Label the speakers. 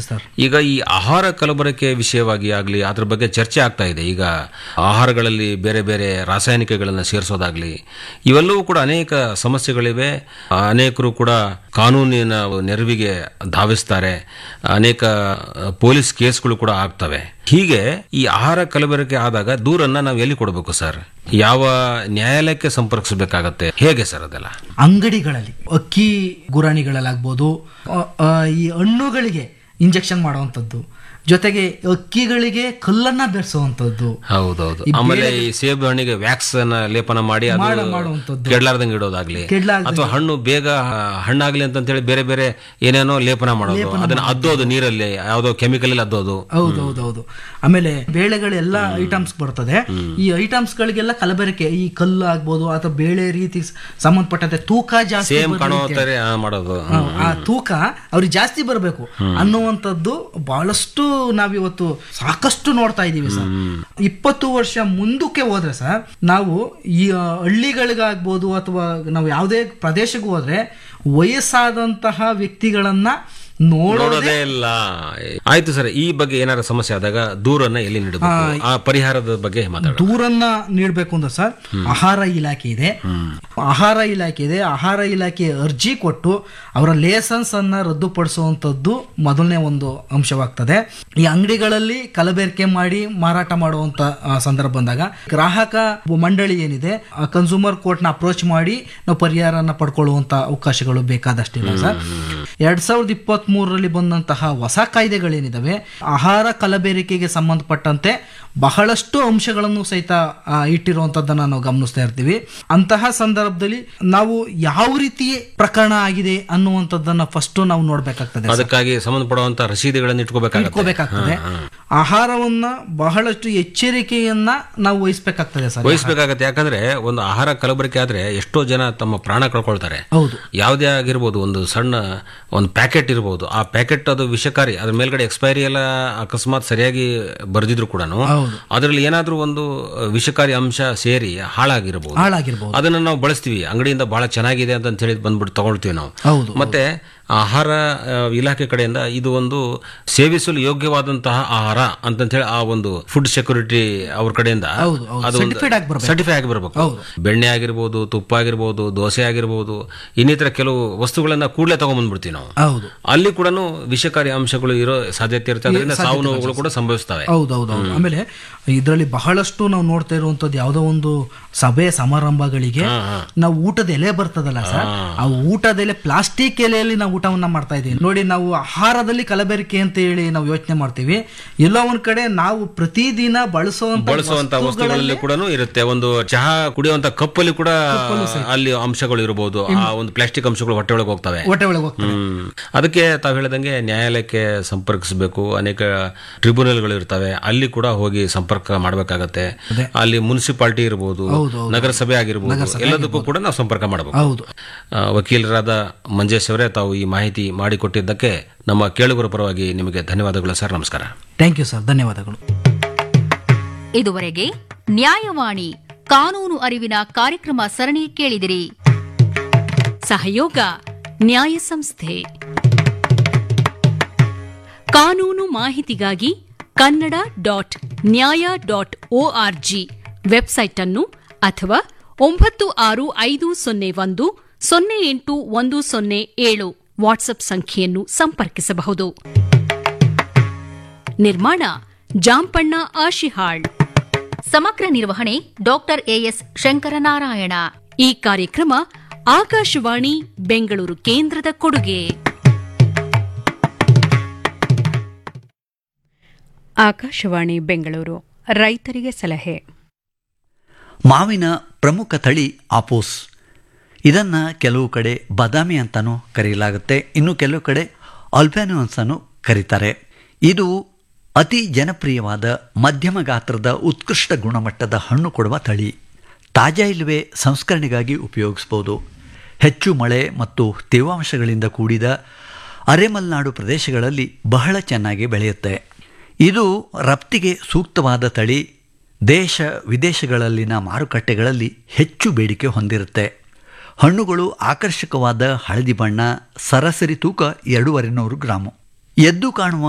Speaker 1: Sir
Speaker 2: ಈಗ ಈ ಆಹಾರ ಕಲಬೆರಕೆ ವಿಷಯವಾಗಿ ಆಗಲಿ ಅದ್ರ ಬಗ್ಗೆ ಚರ್ಚೆ ಆಗ್ತಾ ಇದೆ ಈಗ ಆಹಾರಗಳಲ್ಲಿ ಬೇರೆ ಬೇರೆ ರಾಸಾಯನಿಕಗಳನ್ನು ಸೇರಿಸೋದಾಗ್ಲಿ ಇವೆಲ್ಲವೂ ಕೂಡ ಅನೇಕ ಸಮಸ್ಯೆಗಳಿವೆ ಅನೇಕರು ಕೂಡ ಕಾನೂನಿನ ನೆರವಿಗೆ ಧಾವಿಸ್ತಾರೆ ಅನೇಕ ಪೊಲೀಸ್ ಕೇಸ್ಗಳು ಕೂಡ ಆಗ್ತವೆ ಹೀಗೆ ಈ ಆಹಾರ ಕಲಬೆರಕೆ ಆದಾಗ ದೂರನ್ನ ನಾವು ಎಲ್ಲಿ ಕೊಡಬೇಕು ಸರ್ ಯಾವ ನ್ಯಾಯಾಲಯಕ್ಕೆ ಸಂಪರ್ಕಿಸಬೇಕಾಗತ್ತೆ ಹೇಗೆ ಸರ್ ಅದೆಲ್ಲ
Speaker 1: ಅಂಗಡಿಗಳಲ್ಲಿ ಅಕ್ಕಿ ಗುರಾಣಿಗಳಲ್ಲಾಗ್ಬೋದು ಅ, ಅ, ಈ ಹಣ್ಣುಗಳಿಗೆ ಇಂಜೆಕ್ಷನ್ ಮಾಡುವಂಥದ್ದು ಜೊತೆಗೆ ಅಕ್ಕಿಗಳಿಗೆ ಕಲ್ಲನ್ನ ಬೆರೆಸುವಂಥದ್ದು
Speaker 2: ಹೌದೌದು ಆಮೇಲೆ ಈ ಸೇಬು ಹಣ್ಣಿಗೆ ವ್ಯಾಕ್ಸ್ ಅನ್ನ ಲೇಪನ ಮಾಡಿ ಅದು
Speaker 1: ಮಾಡ- ಮಾಡುವಂಥದ್ದು.
Speaker 2: ಕೆಡ್ಲಾರ್ದಂಗೆ ಇಡೋದಾಗ್ಲಿ
Speaker 1: ಕೆಡ್ಲಾರ್ದಂಗೆ.
Speaker 2: ಅಥವಾ ಹಣ್ಣು ಬೇಗ ಹಣ್ಣಾಗ್ಲಿ ಅಂತ ಹೇಳಿ ಬೇರೆ ಬೇರೆ ಏನೇನೋ ಲೇಪನ ಮಾಡೋದು ಅದನ್ನ ಅದ್ದೋದು ನೀರಲ್ಲಿ ಯಾವ್ದೋ ಕೆಮಿಕಲ್ ಅಲ್ಲಿ ಅದ್ದೋದು
Speaker 1: ಹೌದೌದೌದು ಆಮೇಲೆ ಬೇಳೆಗಳೆಲ್ಲ ಐಟಮ್ಸ್ ಬರ್ತದೆ ಈ ಐಟಮ್ಸ್ ಗಳಿಗೆಲ್ಲ ಕಲಬೆರಕೆ ಈ ಕಲ್ಲು ಆಗ್ಬೋದು ಅಥವಾ ಬೇಳೆ ರೀತಿ ಸ್- ಸಂಬಂಧಪಟ್ಟಂತೆ ತೂಕ ಜಾಸ್ತಿ
Speaker 2: ಸೇಮ್
Speaker 1: ಬರ್ಲಿ
Speaker 2: ಕಾಣೋ
Speaker 1: ಅಂತ
Speaker 2: ತರ ಮಾಡೋದು
Speaker 1: ಆ, ಆ ತೂಕ ಅವ್ರಿಗೆ ಜಾಸ್ತಿ ಬರಬೇಕು ಅನ್ನುವಂಥದ್ದು ಬಹಳಷ್ಟು ನಾವಿವತ್ತು ಸಾಕಷ್ಟು ನೋಡ್ತಾ ಇದ್ದೀವಿ ಸರ್ ಇಪ್ಪತ್ತು ವರ್ಷ ಮುಂದಕ್ಕೆ ಹೋದ್ರೆ ಸರ್ ನಾವು ಈ ಆ, ಹಳ್ಳಿಗಳಿಗಾಗ್ಬೋದು ಅಥವಾ ನಾವು ಯಾವುದೇ ಪ್ರದೇಶಕ್ಕೆ ಹೋದ್ರೆ ವಯಸ್ಸಾದಂತಹ ವ್ಯಕ್ತಿಗಳನ್ನ ನೋಡೋದೇ
Speaker 2: ನೋಡೋದೇ ಇಲ್ಲ ಆಯ್ತು ಸರ್ ಈ ಬಗ್ಗೆ ಏನಾರ ಸಮಸ್ಯೆ ಆದಾಗ ದೂರನ್ನ ಎಲ್ಲಿ ನೀಡಬೇಕು ಆ ಪರಿಹಾರದ ಬಗ್ಗೆ ಮಾತಾಡ
Speaker 1: ದೂರನ್ನ ನೀಡಬೇಕು ಅಂದ್ರೆ ಸರ್ ಆಹಾರ ಇಲಾಖೆ ಇದೆ ಆಹಾರ ಇಲಾಖೆ ಇದೆ ಆಹಾರ ಇಲಾಖೆ ಅರ್ಜಿ ಕೊಟ್ಟು ಅವರ ಲೇಸನ್ಸ್ ಅನ್ನ ರದ್ದುಪಡಿಸುವಂತದ್ದು ಮೊದಲನೇ ಒಂದು ಅಂಶವಾಗ್ತದೆ ಈ ಅಂಗಡಿಗಳಲ್ಲಿ ಕಲಬೆರಕೆ ಮಾಡಿ ಮಾರಾಟ ಮಾಡುವಂತ ಆ, ಸಂದರ್ಭ ಬಂದಾಗ ಗ್ರಾಹಕ ಮಂಡಳಿ ಏನಿದೆ ಕನ್ಸೂಮರ್ ಕೋರ್ಟ್ ನ ಅಪ್ರೋಚ್ ಮಾಡಿ ನಾವು ಪರಿಹಾರನ ಪಡ್ಕೊಳ್ಳುವಂತ ಅವಕಾಶಗಳು ಬೇಕಾದಷ್ಟಿಲ್ಲ ಸರ್ ಎರಡ್ ಸಾವಿರದ ಇಪ್ಪತ್ತ್ ಮೂರರಲ್ಲಿ ಬಂದಂತಹ ಹೊಸ ಕಾಯ್ದೆಗಳೇನಿದಾವೆ ಆಹಾರ ಕಲಬೆರಕೆಗೆ ಸಂಬಂಧಪಟ್ಟಂತೆ ಬಹಳಷ್ಟು ಅಂಶಗಳನ್ನು ಸಹಿತ ಆ, ಇಟ್ಟಿರುವಂತದ್ದನ್ನ ನಾವು ಗಮನಿಸ್ತಾ ಇರ್ತೀವಿ ಅಂತಹ ಸಂದರ್ಭದಲ್ಲಿ ನಾವು ಯಾವ ರೀತಿ ಪ್ರಕರಣ ಆಗಿದೆ ಅನ್ನುವಂಥದ್ದನ್ನ ಫಸ್ಟ್ ನಾವು ನೋಡ್ಬೇಕಾಗ್ತದೆ
Speaker 2: ಅದಕ್ಕಾಗಿ ಸಂಬಂಧಪಡುವಂತ ರಸೀದಿಗಳನ್ನು ಇಟ್ಕೋಬೇಕಾಗತ್ತೆ
Speaker 1: ಇಟ್ಕೋಬೇಕಾಗ್ತದೆ ಆಹಾರವನ್ನ ಬಹಳಷ್ಟು ಎಚ್ಚರಿಕೆಯನ್ನ ನಾವು ವಹಿಸ್ಬೇಕಾಗ್ತದೆ ಸರ್
Speaker 2: ವಹಿಸ್ಬೇಕಾಗತ್ತೆ ಯಾಕಂದ್ರೆ ಒಂದು ಆಹಾರ ಕಲಬೆರಕೆ ಆದ್ರೆ ಎಷ್ಟೋ ಜನ ತಮ್ಮ ಪ್ರಾಣ ಕಳ್ಕೊಳ್ತಾರೆ
Speaker 1: ಹೌದು
Speaker 2: ಯಾವುದೇ ಆಗಿರ್ಬೋದು ಒಂದು ಸಣ್ಣ ಒಂದು ಪ್ಯಾಕೆಟ್ ಇರ್ಬೋದು ಆ ಪ್ಯಾಕೆಟ್ ಅದು ವಿಷಕಾರಿ ಅದ್ರ ಮೇಲ್ಗಡೆ ಎಕ್ಸ್ಪೈರಿ ಎಲ್ಲ ಅಕಸ್ಮಾತ್ ಸರಿಯಾಗಿ ಬರ್ದಿದ್ರು ಕೂಡ
Speaker 1: ಹೌದು.
Speaker 2: ಅದರಲ್ಲಿ ಏನಾದ್ರೂ ಒಂದು ವಿಷಕಾರಿ ಅಂಶ ಸೇರಿ ಹಾಳಾಗಿರ್ಬೋದು
Speaker 1: ಹಾಳಾಗಿರ್ಬೋದು
Speaker 2: ಅದನ್ನ ನಾವು ಬಳಸ್ತೀವಿ ಅಂಗಡಿಯಿಂದ ಬಹಳ ಚೆನ್ನಾಗಿದೆ ಅಂತ ಹೇಳಿ ಬಂದ್ಬಿಟ್ಟು ತಗೊಳ್ತೀವಿ ನಾವು
Speaker 1: ಹೌದು
Speaker 2: ಮತ್ತೆ ಆಹಾರ ಆ, ಇಲಾಖೆ ಕಡೆಯಿಂದ ಇದು ಒಂದು ಸೇವಿಸಲು ಯೋಗ್ಯವಾದಂತಹ ಆಹಾರ ಅಂತಂತ ಹೇಳಿ ಆ ಒಂದು ಫುಡ್ ಸೆಕ್ಯೂರಿಟಿ ಅವ್ರ ಕಡೆಯಿಂದ
Speaker 1: ಹೌದು, ಹೌದು.
Speaker 2: ಅದು
Speaker 1: Certified ಆಗಿ ಬರ್ಬೇಕು.
Speaker 2: ಸರ್ಟಿಫೈ ಆಗಿ ಬರಬೇಕು
Speaker 1: ಹೌದು.
Speaker 2: ಬೆಣ್ಣೆ ಆಗಿರ್ಬೋದು ತುಪ್ಪ ಆಗಿರ್ಬೋದು ದೋಸೆ ಆಗಿರ್ಬೋದು ಇನ್ನಿತರ ಕೆಲವು ವಸ್ತುಗಳನ್ನ ಕೂಡಲೇ ತಗೊಂಡ್ಬಂದ್ಬಿಡ್ತೀವಿ ನಾವು
Speaker 1: ಹೌದು
Speaker 2: ಅಲ್ಲಿ ಕೂಡ ವಿಷಕಾರಿ ಅಂಶಗಳು ಇರೋ ಸಾಧ್ಯತೆ ಇರುತ್ತೆ ಅದರಿಂದ ಸಾವು ನೋವುಗಳು ಕೂಡ ಸಂಭವಿಸ್ತವೆ
Speaker 1: ಹೌದೌದು ಆಮೇಲೆ ಇದರಲ್ಲಿ ಬಹಳಷ್ಟು ನಾವು ನೋಡ್ತಾ ಇರುವಂತದ್ದು ಯಾವುದೋ ಒಂದು ಸಭೆ ಸಮಾರಂಭಗಳಿಗೆ ನಾವು ಊಟದ ಎಲೆ ಬರ್ತದಲ್ಲ ಸರ್ ಆ ಊಟದ ಎಲೆ ಪ್ಲಾಸ್ಟಿಕ್ ಎಲೆಯಲ್ಲಿ ನಾವು ಊಟವನ್ನ ಮಾಡ್ತಾ ಇದೀವಿ ನೋಡಿ ನಾವು ಆಹಾರದಲ್ಲಿ ಕಲಬೆರಕೆ ಅಂತ ಹೇಳಿ ನಾವು ಯೋಚನೆ ಮಾಡ್ತೀವಿ ಎಲ್ಲೋ ಒಂದ್ ಕಡೆ ನಾವು ಪ್ರತಿದಿನ ಬಳಸುವಂತ
Speaker 2: ಬಳಸುವಂತ ವಸ್ತುಗಳಲ್ಲಿ ಕೂಡ ಇರುತ್ತೆ ಒಂದು ಚಹಾ ಕುಡಿಯುವಂತ ಕಪ್ಪಲ್ಲಿ ಕೂಡ ಅಲ್ಲಿ ಅಂಶಗಳು ಇರಬಹುದು ಆ ಒಂದು ಪ್ಲಾಸ್ಟಿಕ್ ಅಂಶಗಳು ಹೊಟ್ಟೆ ಒಳಗೆ ಹೋಗ್ತವೆ
Speaker 1: ಹೊಟ್ಟೆ ಒಳಗೆ ಹೋಗ್ತದೆ
Speaker 2: ಹ್ಮ್ ಅದಕ್ಕೆ ತಾವು ಹೇಳ್ದಂಗೆ ನ್ಯಾಯಾಲಯಕ್ಕೆ ಸಂಪರ್ಕಿಸಬೇಕು ಅನೇಕ ಟ್ರಿಬ್ಯುನಲ್ಗಳು ಇರ್ತವೆ ಅಲ್ಲಿ ಕೂಡ ಹೋಗಿ ಸಂಪರ್ಕ ಮಾಡಬೇಕಾಗತ್ತೆ ಅಲ್ಲಿ ಮುನ್ಸಿಪಾಲಿಟಿ ಇರಬಹುದು ನಗರಸಭೆ ಆಗಿರ್ಬೋದು ಎಲ್ಲದಕ್ಕೂ ಕೂಡ ನಾವು ಸಂಪರ್ಕ ಮಾಡಬೇಕು
Speaker 1: ಹೌದು
Speaker 2: ಆ, ವಕೀಲರಾದ ಮಂಜೇಶ್ ಅವರೇ ತಾವು ಈ ಮಾಹಿತಿ ಮಾಡಿಕೊಟ್ಟಿದ್ದಕ್ಕೆ ನಮ್ಮ ಕೇಳುಗರ ಪರವಾಗಿ ನಿಮಗೆ ಧನ್ಯವಾದಗಳು ಸರ್ ನಮಸ್ಕಾರ
Speaker 1: ಥ್ಯಾಂಕ್ ಯು ಸರ್ ಧನ್ಯವಾದಗಳು
Speaker 3: ಇದುವರೆಗೆ ನ್ಯಾಯವಾಣಿ ಕಾನೂನು ಅರಿವಿನ ಕಾರ್ಯಕ್ರಮ ಸರಣಿ ಕೇಳಿದಿರಿ ಸಹಯೋಗ ನ್ಯಾಯ ಸಂಸ್ಥೆ ಕಾನೂನು ಮಾಹಿತಿಗಾಗಿ Kannada dot Nyaya dot O R G website ಅನ್ನು ಅಥವಾ ಒಂಬತ್ತು ಆರು ಐದು ಸೊನ್ನೆ ಒಂದು ಸೊನ್ನೆ ಎಂಟು ಒಂದು ಸೊನ್ನೆ ಏಳು ವಾಟ್ಸ್ಆಪ್ ಸಂಖ್ಯೆಯನ್ನು ಸಂಪರ್ಕಿಸಬಹುದು ನಿರ್ಮಾಣ ಜಾಂಪಣ್ಣ ಆಶಿಹಾಳ್ ಸಮಗ್ರ ನಿರ್ವಹಣೆ ಡಾಕ್ಟರ್ ಎಎಸ್ ಶಂಕರನಾರಾಯಣ ಈ ಕಾರ್ಯಕ್ರಮ ಆಕಾಶವಾಣಿ ಬೆಂಗಳೂರು ಕೇಂದ್ರದ ಕೊಡುಗೆ
Speaker 4: ಆಕಾಶವಾಣಿ ಬೆಂಗಳೂರು ರೈತರಿಗೆ ಸಲಹೆ
Speaker 5: ಮಾವಿನ ಪ್ರಮುಖ ತಳಿ ಆಪೋಸ್ ಇದನ್ನು ಕೆಲವು ಕಡೆ ಬಾದಾಮಿ ಅಂತಲೂ ಕರೆಯಲಾಗುತ್ತೆ ಇನ್ನು ಕೆಲವು ಕಡೆ ಅಲ್ಬ್ಯಾನು ಅಂತಲೂ ಕರೀತಾರೆ ಇದು ಅತಿ ಜನಪ್ರಿಯವಾದ ಮಧ್ಯಮ ಗಾತ್ರದ ಉತ್ಕೃಷ್ಟ ಗುಣಮಟ್ಟದ ಹಣ್ಣು ಕೊಡುವ ತಳಿ ತಾಜಾ ಇಲ್ಲವೇ ಸಂಸ್ಕರಣೆಗಾಗಿ ಉಪಯೋಗಿಸ್ಬೋದು ಹೆಚ್ಚು ಮಳೆ ಮತ್ತು ತೇವಾಂಶಗಳಿಂದ ಕೂಡಿದ ಅರೆಮಲ್ನಾಡು ಪ್ರದೇಶಗಳಲ್ಲಿ ಬಹಳ ಚೆನ್ನಾಗಿ ಬೆಳೆಯುತ್ತೆ ಇದು ರಫ್ತಿಗೆ ಸೂಕ್ತವಾದ ತಳಿ ದೇಶ ವಿದೇಶಗಳಲ್ಲಿನ ಮಾರುಕಟ್ಟೆಗಳಲ್ಲಿ ಹೆಚ್ಚು ಬೇಡಿಕೆ ಹೊಂದಿರುತ್ತೆ ಹಣ್ಣುಗಳು ಆಕರ್ಷಕವಾದ ಹಳದಿ ಬಣ್ಣ ಸರಾಸರಿ ತೂಕ ಎರಡೂವರೆ ನೂರು ಗ್ರಾಮು ಎದ್ದು ಕಾಣುವ